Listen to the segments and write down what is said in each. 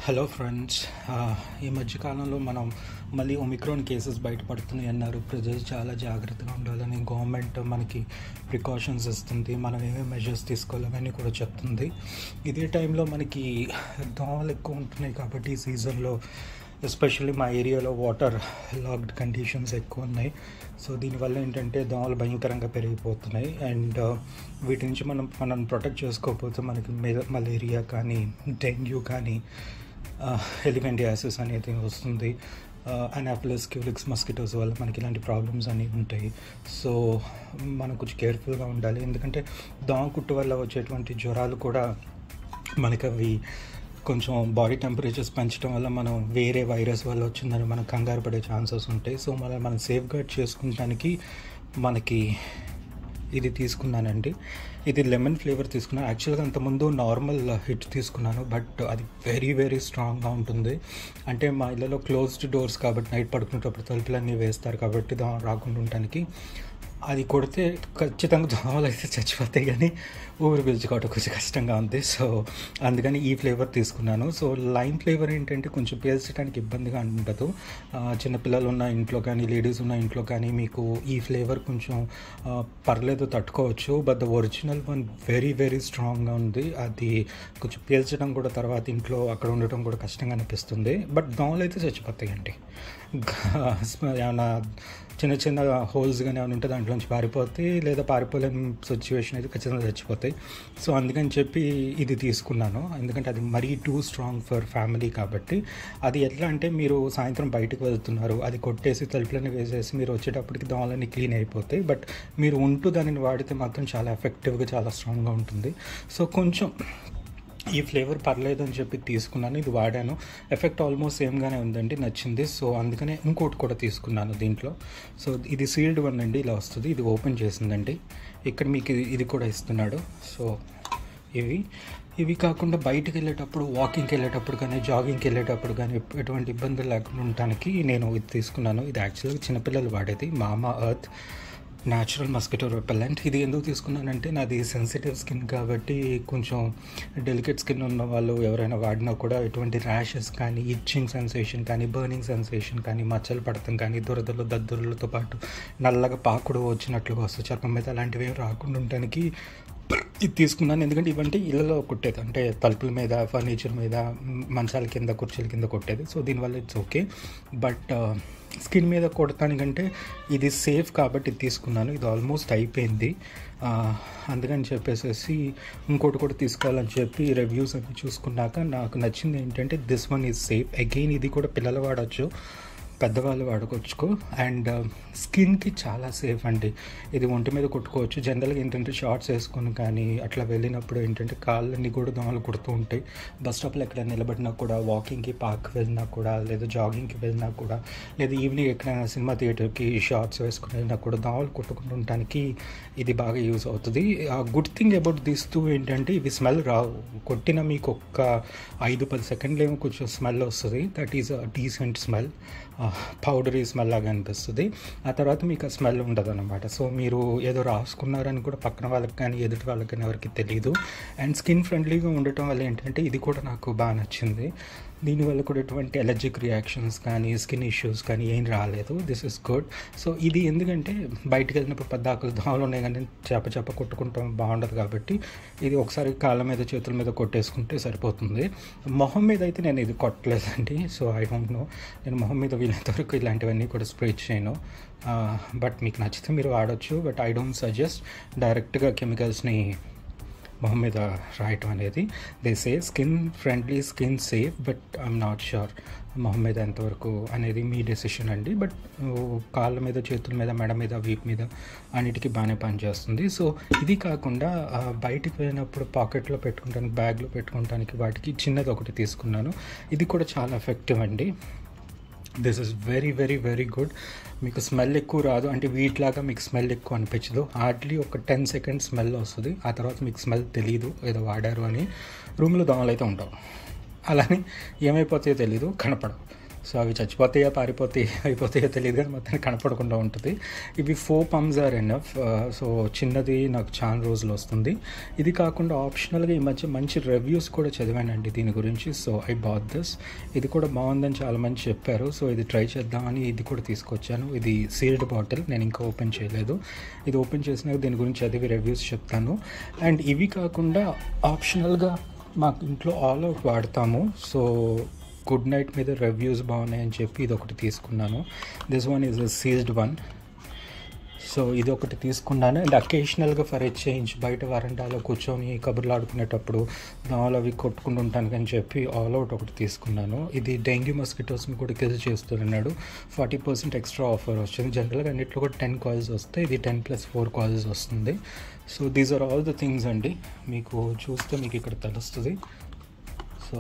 hello friends ఈ మధ్యకాలంలో మనం మళ్ళీ ఒమిక్రాన్ కేసెస్ బయటపడుతున్నాయి అన్నారు ప్రజలు చాలా జాగ్రత్తగా ఉండాలని గవర్నమెంట్ మనకి ప్రికాషన్స్ ఇస్తుంది మనం ఏమేమి మెజర్స్ తీసుకోవాలని కూడా చెప్తుంది ఇదే టైంలో మనకి దోమలు ఎక్కువ ఉంటున్నాయి కాబట్టి ఈ సీజన్లో ఎస్పెషల్లీ మా ఏరియాలో వాటర్ లాక్డ్ కండిషన్స్ ఎక్కువ ఉన్నాయి సో దీనివల్ల ఏంటంటే దోమలు భయంకరంగా పెరిగిపోతున్నాయి అండ్ వీటి నుంచి మనం మనం ప్రొటెక్ట్ చేసుకోకపోతే మనకి మలేరియా కానీ డెంగ్యూ కానీ ఎలిఫెంటియాసిస్ అనేది వస్తుంది అనాప్లస్ క్యూలిక్స్ మస్కిటోస్ వల్ల మనకి ఇలాంటి ప్రాబ్లమ్స్ అన్నీ ఉంటాయి సో మనం కొంచెం కేర్ఫుల్గా ఉండాలి ఎందుకంటే దోమ కుట్టు వల్ల వచ్చేటువంటి జ్వరాలు కూడా మనకి అవి కొంచెం బాడీ టెంపరేచర్స్ పెంచడం వల్ల మనం వేరే వైరస్ వల్ల వచ్చిందని మనం కంగారు పడే ఛాన్సెస్ ఉంటాయి సో మనం మనం సేఫ్ గార్డ్ చేసుకుంటానికి మనకి ఇది తీసుకున్నానండి ఇది లెమన్ ఫ్లేవర్ తీసుకున్నాను యాక్చువల్గా అంతకుముందు నార్మల్ హిట్ తీసుకున్నాను బట్ అది వెరీ వెరీ స్ట్రాంగ్గా ఉంటుంది అంటే మా ఇళ్ళలో క్లోజ్డ్ డోర్స్ కాబట్టి నైట్ పడుకునేటప్పుడు తలుపులన్నీ వేస్తారు కాబట్టి దా రాకుండా ఉండటానికి అది కొడితే ఖచ్చితంగా దోమలు అయితే చచ్చిపోతాయి కానీ ఊరు పీల్చుకోవటం కొంచెం కష్టంగా ఉంది సో అందుకని ఈ ఫ్లేవర్ తీసుకున్నాను సో లైమ్ ఫ్లేవర్ ఏంటంటే కొంచెం పీల్చడానికి ఇబ్బందిగా ఉండదు చిన్నపిల్లలు ఉన్న ఇంట్లో కానీ లేడీస్ ఉన్న ఇంట్లో కానీ మీకు ఈ ఫ్లేవర్ కొంచెం పర్లేదు తట్టుకోవచ్చు but the original one very very స్ట్రాంగ్గా ఉంది అది కొంచెం పీల్చడం కూడా తర్వాత ఇంట్లో అక్కడ ఉండటం కూడా కష్టంగా అనిపిస్తుంది బట్ దోమలు అయితే చచ్చిపోతాయండి ఏమైనా చిన్న చిన్న హోల్స్ కానీ ఏమైనా ఉంటే దాంట్లోంచి పారిపోతాయి లేదా పారిపోలేని సిచ్యువేషన్ అయితే ఖచ్చితంగా చచ్చిపోతాయి సో అందుకని చెప్పి ఇది తీసుకున్నాను ఎందుకంటే అది మరీ టూ స్ట్రాంగ్ ఫర్ ఫ్యామిలీ కాబట్టి అది ఎట్లా అంటే మీరు సాయంత్రం బయటకు వెళ్తున్నారు అది కొట్టేసి తలుపులని వేసేసి మీరు వచ్చేటప్పటికి దోమలన్నీ క్లీన్ అయిపోతాయి బట్ మీరు ఉంటూ దానిని వాడితే మాత్రం చాలా ఎఫెక్టివ్గా చాలా స్ట్రాంగ్గా ఉంటుంది సో కొంచెం ఈ ఫ్లేవర్ పర్లేదు అని చెప్పి తీసుకున్నాను ఇది వాడాను ఎఫెక్ట్ ఆల్మోస్ట్ సేమ్గానే ఉందండి నచ్చింది సో అందుకనే ఇంకోటి కూడా తీసుకున్నాను దీంట్లో సో ఇది సీల్డ్ వన్ అండి ఇలా వస్తుంది ఇది ఓపెన్ చేసిందండి ఇక్కడ మీకు ఇది కూడా ఇస్తున్నాడు సో ఇవి ఇవి కాకుండా బయటకు వెళ్ళేటప్పుడు వాకింగ్కి వెళ్ళేటప్పుడు కానీ జాగింగ్కి వెళ్ళేటప్పుడు కానీ ఎటువంటి ఇబ్బందులు లేకుండా ఉండటానికి నేను ఇది తీసుకున్నాను ఇది యాక్చువల్గా చిన్నపిల్లలు వాడేది మామా అర్త్ న్యాచురల్ మస్కిటో రెపెల్లెంట్ ఇది ఎందుకు తీసుకున్నానంటే నాది సెన్సిటివ్ స్కిన్ కాబట్టి కొంచెం డెలికేట్ స్కిన్ ఉన్న వాళ్ళు ఎవరైనా వాడినా కూడా ఎటువంటి ర్యాషెస్ కానీ ఇచ్చింగ్ సెన్సేషన్ కానీ బర్నింగ్ సెన్సేషన్ కానీ మచ్చలు పడతాం కానీ దురదలు దద్దురులతో పాటు నల్లగా పాకుడు వచ్చినట్లుగా వస్తుంది చర్మం మీద అలాంటివి ఏం రాకుండా ఉండటానికి ఇది తీసుకున్నాను ఎందుకంటే ఇవంటే ఇళ్ళలో కొట్టేది అంటే తలుపుల మీద ఫర్నిచర్ మీద మంచాల కింద కుర్చీల కింద కొట్టేది సో దీనివల్ల ఇట్స్ ఓకే బట్ స్కిన్ మీద కొడతానికంటే ఇది సేఫ్ కాబట్టి ఇది తీసుకున్నాను ఇది ఆల్మోస్ట్ అయిపోయింది అందుకని చెప్పేసి ఇంకోటి కూడా తీసుకోవాలని చెప్పి రివ్యూస్ అన్ని చూసుకున్నాక నాకు నచ్చింది ఏంటంటే this one is safe again ఇది కూడా పిల్లలు వాడచ్చు పెద్దవాళ్ళు వాడుకోవచ్చు అండ్ స్కిన్కి చాలా సేఫ్ అండి ఇది ఒంటి మీద కొట్టుకోవచ్చు జనరల్గా ఏంటంటే షార్ట్స్ వేసుకొని కానీ అట్లా వెళ్ళినప్పుడు ఏంటంటే కాళ్ళన్నీ కూడా దోమలు కుడుతూ ఉంటాయి బస్ స్టాప్లో ఎక్కడ నిలబడినా కూడా వాకింగ్కి పార్క్ వెళ్ళినా కూడా లేదా జాగింగ్కి వెళ్ళినా కూడా లేదా ఈవినింగ్ ఎక్కడైనా సినిమా థియేటర్కి షార్ట్స్ వేసుకుని వెళ్ళినా కూడా దోమలు కొట్టుకుంటూ ఉండటానికి ఇది బాగా యూజ్ అవుతుంది ఆ good thing about this too ఏంటంటే ఇవి స్మెల్ రావు కొట్టిన మీకు ఒక్క ఐదు పది సెకండ్లు ఏమో కొంచెం స్మెల్ వస్తుంది that is a decent smell powdery smell లాగా అనిపిస్తుంది ఆ తర్వాత మీకు ఆ స్మెల్ ఉండదు అనమాట సో మీరు ఏదో రాసుకున్నారని కూడా పక్కన వాళ్ళకి కానీ ఎదుటి వాళ్ళకి కానీ ఎవరికి తెలియదు అండ్ స్కిన్ ఫ్రెండ్లీగా ఉండటం వల్ల ఏంటంటే ఇది కూడా నాకు బాగా నచ్చింది దీనివల్ల కూడా ఎటువంటి ఎలర్జిక్ రియాక్షన్స్ కానీ స్కిన్ ఇష్యూస్ కానీ ఏం రాలేదు దిస్ ఇస్ గుడ్ సో ఇది ఎందుకంటే బయటకు వెళ్ళినప్పుడు పద్దాకులు దోమలు ఉన్నాయి కానీ చేప చేప కొట్టుకుంటాం బాగుండదు కాబట్టి ఇది ఒకసారి కాళ్ళ మీద చేతుల మీద కొట్టేసుకుంటే సరిపోతుంది మొహం మీద అయితే నేను ఇది కొట్టలేదండి సో ఐ డోంట్ నో నేను మొహం మీద వీలైనంత వరకు ఇలాంటివన్నీ కూడా స్ప్రే చేయను బట్ మీకు నచ్చితే మీరు వాడచ్చు బట్ ఐ డోంట్ సజెస్ట్ డైరెక్ట్గా కెమికల్స్ని మొహం మీద రాయటం అనేది they say skin friendly skin safe but I'm not sure మొహం మీద ఎంతవరకు అనేది మీ డెసిషన్ అండి బట్ కాళ్ళ మీద చేతుల మీద మెడ మీద వీప్ మీద అన్నిటికీ బాగానే పనిచేస్తుంది సో ఇది కాకుండా బయటికి వెళ్ళినప్పుడు పాకెట్లో పెట్టుకుంటానికి బ్యాగ్లో పెట్టుకోవడానికి వాటికి చిన్నది ఒకటి తీసుకున్నాను ఇది కూడా చాలా ఎఫెక్టివ్ అండి this is very very very good మీకు స్మెల్ ఎక్కువ రాదు అంటే వీటిలాగా మీకు స్మెల్ ఎక్కువ అనిపించదు హార్డ్లీ ఒక టెన్ సెకండ్స్ స్మెల్ వస్తుంది ఆ తర్వాత మీకు స్మెల్ తెలియదు ఏదో వాడారు అని రూమ్లో దోమలు అయితే ఉంటావు అలానే ఏమైపోతాయో తెలీదు కనపడవు సో అవి చచ్చిపోతాయా పారిపోతాయి అయిపోతాయో తెలియదు కానీ మొత్తం కనపడకుండా ఉంటుంది ఇవి four pumps are enough so చిన్నది నాకు చాలా రోజులు వస్తుంది ఇది కాకుండా ఆప్షనల్గా ఈ మధ్య మంచి రివ్యూస్ కూడా చదివానండి దీని గురించి సో ఐ బాత్ దిస్ ఇది కూడా బాగుందని చాలా మంది చెప్పారు సో ఇది ట్రై చేద్దామని ఇది కూడా తీసుకొచ్చాను ఇది సీల్డ్ బాటిల్ నేను ఇంకా ఓపెన్ చేయలేదు ఇది ఓపెన్ చేసినాక దీని గురించి చదివి రివ్యూస్ చెప్తాను అండ్ ఇవి కాకుండా ఆప్షనల్గా మాకు ఇంట్లో ఆల్ అవుట్ వాడతాము సో గుడ్ నైట్ మీద రివ్యూస్ బాగున్నాయని చెప్పి ఇది ఒకటి తీసుకున్నాను this one is a sized one so ఇది ఒకటి తీసుకున్నాను అండ్ అకేషనల్గా ఫర్ చేంజ్ బయట వరండాలో కూర్చొని కబుర్లు ఆడుకునేటప్పుడు దానిలో అవి కొట్టుకుంటూ ఉంటాను అని చెప్పి ఆల్ అవుట్ ఒకటి తీసుకున్నాను ఇది డెంగ్యూ మస్కిటోస్ని కూడా కిల్ చేస్తున్నాడు ఫార్టీ పర్సెంట్ ఎక్స్ట్రా ఆఫర్ వచ్చింది జనరల్గా అన్నిట్లో కూడా టెన్ కాల్స్ వస్తాయి ఇది టెన్ ప్లస్ ఫోర్ కాల్స్ వస్తుంది so these are all the things అండి మీకు చూస్తే మీకు ఇక్కడ తెలుస్తుంది సో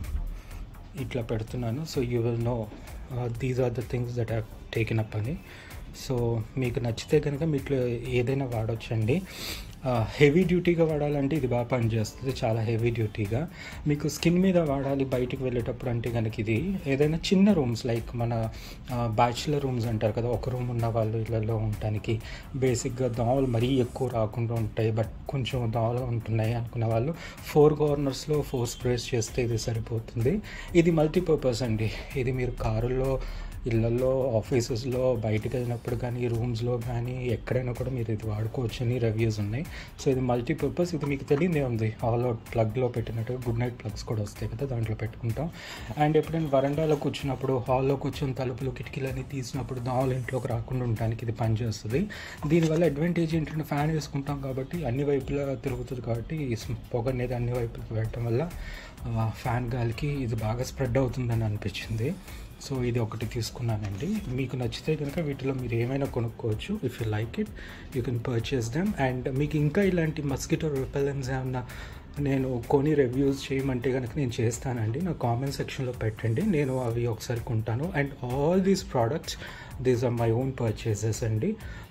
ఇట్లా పెడుతున్నాను so you will know these are the things that have taken up అని సో మీకు నచ్చితే కనుక మీకు ఏదైనా వాడొచ్చండి హెవీ డ్యూటీగా వాడాలంటే ఇది బాగా పనిచేస్తుంది చాలా హెవీ డ్యూటీగా మీకు స్కిన్ మీద వాడాలి బయటికి వెళ్ళేటప్పుడు అంటే కనుక ఇది ఏదైనా చిన్న రూమ్స్ లైక్ మన బ్యాచులర్ రూమ్స్ అంటారు కదా ఒక రూమ్ ఉన్న వాళ్ళు ఇళ్ళల్లో ఉండటానికి బేసిక్గా దోమలు మరీ ఎక్కువ రాకుండా ఉంటాయి బట్ కొంచెం దోమలు ఉంటున్నాయి అనుకున్న వాళ్ళు ఫోర్ కార్నర్స్లో ఫోర్ స్ప్రేస్ చేస్తే ఇది సరిపోతుంది ఇది మల్టీపర్పస్ అండి ఇది మీరు కారుల్లో ఇళ్ళల్లో ఆఫీసెస్లో బయటకు వెళ్ళినప్పుడు కానీ రూమ్స్లో కానీ ఎక్కడైనా కూడా మీరు ఇది వాడుకోవచ్చు అని రివ్యూస్ ఉన్నాయి సో ఇది మల్టీపర్పస్ ఇది మీకు తెలియదే ఉంది ఆల్ అవుట్ ప్లగ్లో పెట్టినట్టు గుడ్ నైట్ ప్లగ్స్ కూడా వస్తాయి కదా దాంట్లో పెట్టుకుంటాం అండ్ ఎప్పుడైనా వరండాలో కూర్చున్నప్పుడు హాల్లో కూర్చొని తలుపులు కిటికీలన్నీ తీసినప్పుడు దోమలు ఇంట్లోకి రాకుండా ఉండడానికి ఇది పనిచేస్తుంది దీనివల్ల అడ్వాంటేజ్ ఏంటంటే ఫ్యాన్ వేసుకుంటాం కాబట్టి అన్ని వైపులా తిరుగుతుంది కాబట్టి పొగ అనేది అన్ని వైపులకి వెళ్ళటం వల్ల ఫ్యాన్ గాలికి ఇది బాగా స్ప్రెడ్ అవుతుందని అనిపించింది సో ఇది ఒకటి తీసుకున్నానండి మీకు నచ్చితే కనుక వీటిలో మీరు ఏమైనా కొనుక్కోవచ్చు if you like it you can purchase them and మీకు ఇంకా ఇలాంటి మస్కిటో రిపెలెన్స్ ఏమన్నా నేను కొని రివ్యూస్ చేయమంటే కనుక నేను చేస్తానండి నా కామెంట్ సెక్షన్లో పెట్టండి నేను అవి ఒకసారి కొంటాను and all these products these are my own purchases అండి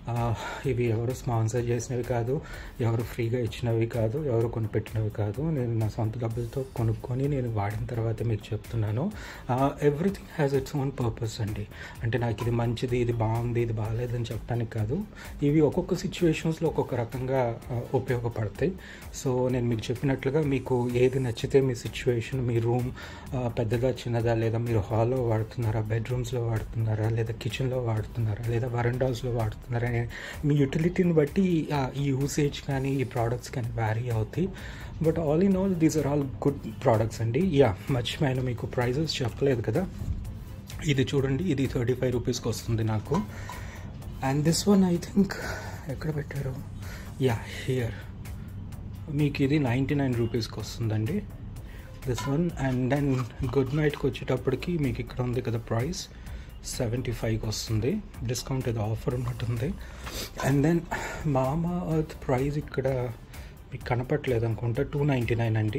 ఇవి ఎవరు స్పాన్సర్ చేసినవి కాదు ఎవరు ఫ్రీగా ఇచ్చినవి కాదు ఎవరు కొనిపెట్టినవి కాదు నేను నా సొంత డబ్బులతో కొనుక్కొని నేను వాడిన తర్వాత మీకు చెప్తున్నాను everything has its own purpose అండి అంటే నాకు ఇది మంచిది ఇది బాగుంది ఇది బాగాలేదని చెప్పడానికి కాదు ఇవి ఒక్కొక్క సిచ్యువేషన్స్లో ఒక్కొక్క రకంగా ఉపయోగపడతాయి సో నేను మీకు చెప్పినట్లుగా మీకు ఏది నచ్చితే మీ సిచ్యువేషన్ మీ రూమ్ పెద్దదా చిన్నదా లేదా మీరు హాల్లో వాడుతున్నారా బెడ్రూమ్స్లో వాడుతున్నారా లేదా కిచెన్లో వాడుతున్నారా లేదా వరండాస్లో వాడుతున్నారా మీ యూటిలిటీని బట్టి ఈ యూసేజ్ కానీ ఈ ప్రోడక్ట్స్ కానీ వ్యారీ అవుతాయి but all in all these are all good products అండి యా మర్చిపోయాను మీకు ప్రైజెస్ చెప్పలేదు కదా ఇది చూడండి ఇది థర్టీ ఫైవ్ రూపీస్కి వస్తుంది నాకు and this one I think ఎక్కడ పెట్టారు యా హియర్ మీకు ఇది నైంటీ నైన్ రూపీస్కి వస్తుందండి this one and then good నైట్కి వచ్చేటప్పటికి మీకు ఇక్కడ ఉంది కదా ప్రైస్ సెవెంటీ ఫైవ్కి వస్తుంది డిస్కౌంట్ ఏదో ఆఫర్ ఉన్నట్టుంది and then Mamaearth price ఇక్కడ మీకు కనపట్లేదు అనుకుంటా టూ నైంటీ నైన్ అండి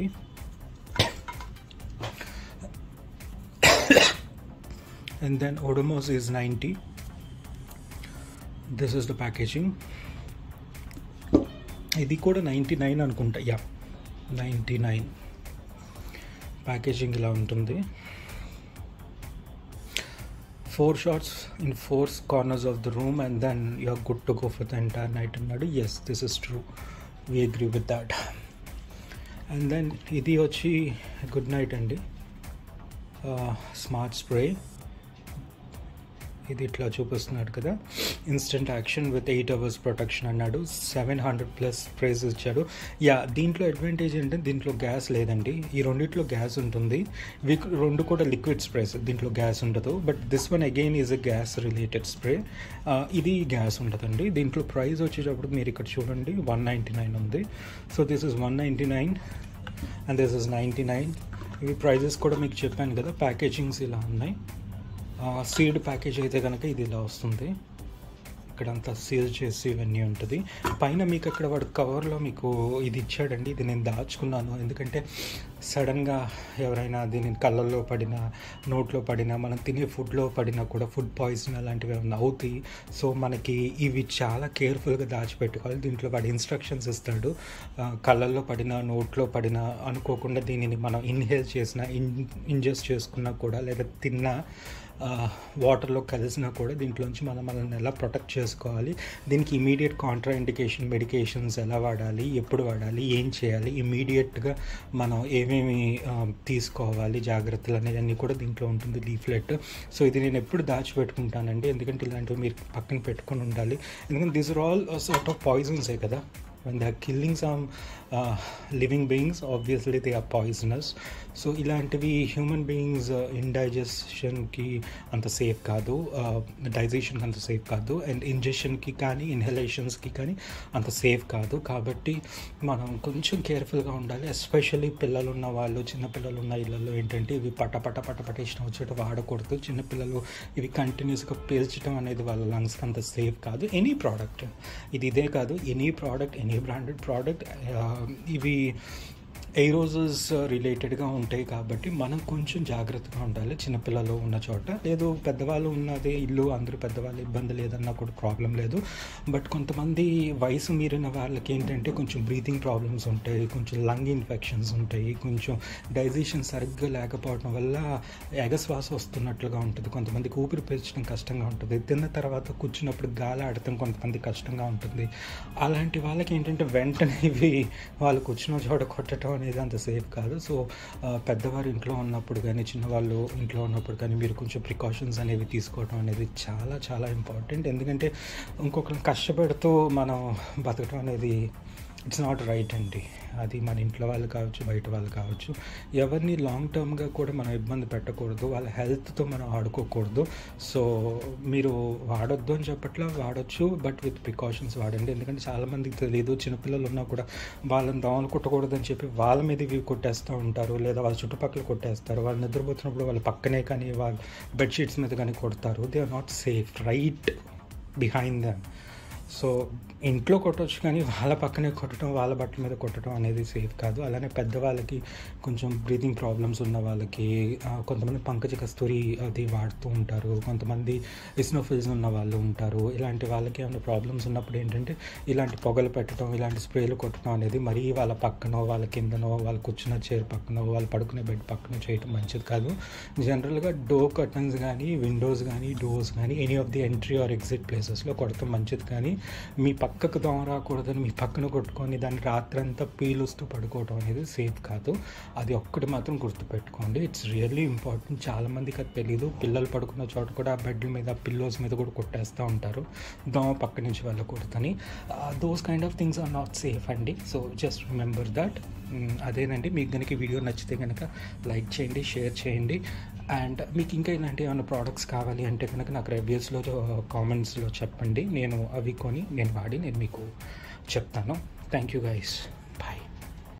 and then Odomos is ninety this is the packaging ఇది కూడా నైంటీ నైన్ అనుకుంటా యా నైంటీ నైన్ ప్యాకేజింగ్ ఇలా ఉంటుంది four shots in four corners of the room and then you are good to go for the entire night అన్నాడు yes this is true we agree with that and then ఇది వచ్చి good night అండి smart spray ఇది ఇట్లా చూపిస్తున్నాడు కదా instant action with eight hours protection అన్నాడు seven hundred plus price ఇచ్చాడు యా దీంట్లో అడ్వాంటేజ్ ఏంటంటే దీంట్లో గ్యాస్ లేదండి ఈ రెండిట్లో గ్యాస్ ఉంటుంది ఇవి రెండు కూడా లిక్విడ్ స్ప్రేస్ దీంట్లో గ్యాస్ ఉండదు but this one again is a gas related spray ఇది గ్యాస్ ఉండదండి దీంట్లో ప్రైస్ వచ్చేటప్పుడు మీరు ఇక్కడ చూడండి వన్ నైంటీ నైన్ ఉంది so this is one ninety nine and this is ninety nine ఇవి ప్రైజెస్ కూడా మీకు చెప్పాను కదా ప్యాకేజింగ్స్ ఇలా ఉన్నాయి సీడ్ ప్యాకేజ్ అయితే కనుక ఇది ఇలా వస్తుంది ఇక్కడంతా సీల్ చేసి ఇవన్నీ ఉంటుంది పైన మీకు అక్కడ వాడు కవర్లో మీకు ఇది ఇచ్చాడండి ఇది నేను దాచుకున్నాను ఎందుకంటే సడన్గా ఎవరైనా దీని కళ్ళల్లో పడినా నోట్లో పడినా మనం తినే ఫుడ్లో పడినా కూడా ఫుడ్ పాయిజన్ అలాంటివి ఏమైనా అవుతాయి సో మనకి ఇవి చాలా కేర్ఫుల్గా దాచిపెట్టుకోవాలి దీంట్లో వాడు ఇన్స్ట్రక్షన్స్ ఇస్తాడు కళ్ళల్లో పడినా నోట్లో పడినా అనుకోకుండా దీనిని మనం ఇన్హేల్ చేసినా ఇన్ ఇంజెస్ట్ చేసుకున్నా కూడా లేదా తిన్నా వాటర్లో కలిసినా కూడా దీంట్లోంచి మనం మనల్ని ఎలా ప్రొటెక్ట్ చేసుకోవాలి దీనికి ఇమీడియట్ కాంట్రా ఇండికేషన్ మెడికేషన్స్ ఎలా వాడాలి ఎప్పుడు వాడాలి ఏం చేయాలి ఇమీడియట్గా మనం ఏమేమి ఆ, తీసుకోవాలి జాగ్రత్తలు అనేది అన్నీ కూడా దీంట్లో ఉంటుంది లీఫ్లెట్ సో ఇది నేను ఎప్పుడు దాచిపెట్టుకుంటానండి ఎందుకంటే ఇలాంటివి మీరు పక్కన పెట్టుకొని ఉండాలి ఎందుకంటే these are all sort of పాయిజన్సే కదా when they are killing some uh, living beings obviously they are poisonous so ఇలాంటివి హ్యూమన్ బీయింగ్స్ ఇండైజెషన్కి అంత సేఫ్ కాదు డైజెషన్కి అంత సేఫ్ కాదు అండ్ ఇంజెషన్కి కానీ ఇన్హలేషన్స్కి కానీ అంత సేఫ్ కాదు కాబట్టి మనం కొంచెం కేర్ఫుల్గా ఉండాలి ఎస్పెషల్లీ పిల్లలు ఉన్న వాళ్ళు చిన్న పిల్లలు ఉన్న ఇళ్ళల్లో ఏంటంటే ఇవి పట పట పట పట ఇష్టం వచ్చేట వాడకూడదు చిన్నపిల్లలు ఇవి కంటిన్యూస్గా పీల్చడం అనేది వాళ్ళ లంగ్స్కి అంత సేఫ్ కాదు ఎనీ ప్రోడక్ట్ ఇది ఇదే కాదు any product any branded product ఇవి ఎయిరోజెస్ రిలేటెడ్గా ఉంటాయి కాబట్టి మనం కొంచెం జాగ్రత్తగా ఉండాలి చిన్నపిల్లలు ఉన్న చోట లేదు పెద్దవాళ్ళు ఉన్నది ఇల్లు అందరూ పెద్దవాళ్ళు ఇబ్బంది లేదన్నా కూడా ప్రాబ్లం లేదు బట్ కొంతమంది వయసు మీరిన వాళ్ళకి ఏంటంటే కొంచెం బ్రీతింగ్ ప్రాబ్లమ్స్ ఉంటాయి కొంచెం లంగ్ ఇన్ఫెక్షన్స్ ఉంటాయి కొంచెం డైజెషన్ సరిగ్గా లేకపోవడం వల్ల ఎగశ్వాస వస్తున్నట్లుగా ఉంటుంది కొంతమందికి ఊపిరి పీల్చడం కష్టంగా ఉంటుంది తిన్న తర్వాత కూర్చున్నప్పుడు గాలి ఆడటం కొంతమంది కష్టంగా ఉంటుంది అలాంటి వాళ్ళకి ఏంటంటే వెంటనే ఇవి వాళ్ళు కూర్చున్న చోట కొట్టడం అనేది అంత సేఫ్ కాదు సో ఆ, పెద్దవారు ఇంట్లో ఉన్నప్పుడు కానీ చిన్నవాళ్ళు ఇంట్లో ఉన్నప్పుడు కానీ మీరు కొంచెం ప్రికాషన్స్ అనేవి తీసుకోవడం అనేది చాలా చాలా ఇంపార్టెంట్ ఎందుకంటే ఇంకొకరిని కష్టపెడుతూ మనం బతకడం అనేది ఇట్స్ నాట్ రైట్ అండి అది మన ఇంట్లో వాళ్ళు కావచ్చు బయట వాళ్ళు కావచ్చు ఎవరిని లాంగ్ టర్మ్గా కూడా మనం ఇబ్బంది పెట్టకూడదు వాళ్ళ హెల్త్తో మనం ఆడుకోకూడదు సో మీరు వాడొద్దు అని చెప్పట్లా వాడొచ్చు బట్ విత్ ప్రికాషన్స్ వాడండి ఎందుకంటే చాలామందికి తెలియదు చిన్నపిల్లలు ఉన్నా కూడా వాళ్ళని దోమలు కొట్టకూడదని చెప్పి వాళ్ళ మీద ఇవి కొట్టేస్తూ ఉంటారు లేదా వాళ్ళ చుట్టుపక్కల కొట్టేస్తారు వాళ్ళు నిద్రపోతున్నప్పుడు వాళ్ళ పక్కనే కానీ వాళ్ళ బెడ్షీట్స్ మీద కానీ కొడతారు they are not safe right behind them so ఇంట్లో కొట్టవచ్చు కానీ వాళ్ళ పక్కనే కొట్టడం వాళ్ళ బట్టల మీద కొట్టడం అనేది సేఫ్ కాదు అలానే పెద్దవాళ్ళకి కొంచెం బ్రీతింగ్ ప్రాబ్లమ్స్ ఉన్న వాళ్ళకి ఆ, కొంతమంది పంకజ కస్తూరి అది వాడుతూ ఉంటారు కొంతమంది ఇస్నోఫిల్స్ ఉన్న వాళ్ళు ఉంటారు ఇలాంటి వాళ్ళకి ఏమైనా ప్రాబ్లమ్స్ ఉన్నప్పుడు ఏంటంటే ఇలాంటి పొగలు పెట్టడం ఇలాంటి స్ప్రేలు కొట్టడం అనేది మరీ వాళ్ళ పక్కనో వాళ్ళ కిందనో వాళ్ళు కూర్చున్న చైర్ పక్కనో వాళ్ళు పడుకునే బెడ్ పక్కన చేయడం మంచిది కాదు జనరల్గా డోర్ కర్టన్స్ కానీ విండోస్ కానీ డోర్స్ కానీ any of the entry or exit ప్లేసెస్లో కొడతాం మంచిది కానీ మీ పక్కకు దోమ రాకూడదని మీ పక్కన కొట్టుకొని దాన్ని రాత్రంతా పీలుస్తూ పడుకోవడం అనేది సేఫ్ కాదు అది ఒక్కటి మాత్రం గుర్తుపెట్టుకోండి ఇట్స్ రియల్లీ ఇంపార్టెంట్ చాలామందికి అది తెలీదు పిల్లలు పడుకున్న చోట కూడా ఆ బెడ్ మీద పిల్లోస్ మీద కూడా కొట్టేస్తూ ఉంటారు దోమ పక్క నుంచి వెళ్ళకూడదని those kind of things are not safe అండి సో జస్ట్ రిమెంబర్ దట్ అదేనండి మీకు కనుక ఈ వీడియో నచ్చితే కనుక లైక్ చేయండి షేర్ చేయండి అండ్ మీకు ఇంకా ఇలాంటి ఏమైనా ప్రోడక్ట్స్ కావాలి అంటే కనుక నాకు రివ్యూస్లో కామెంట్స్లో చెప్పండి నేను అవి కొని నేను వాడి నేను మీకు చెప్తాను థ్యాంక్ యూ గైస్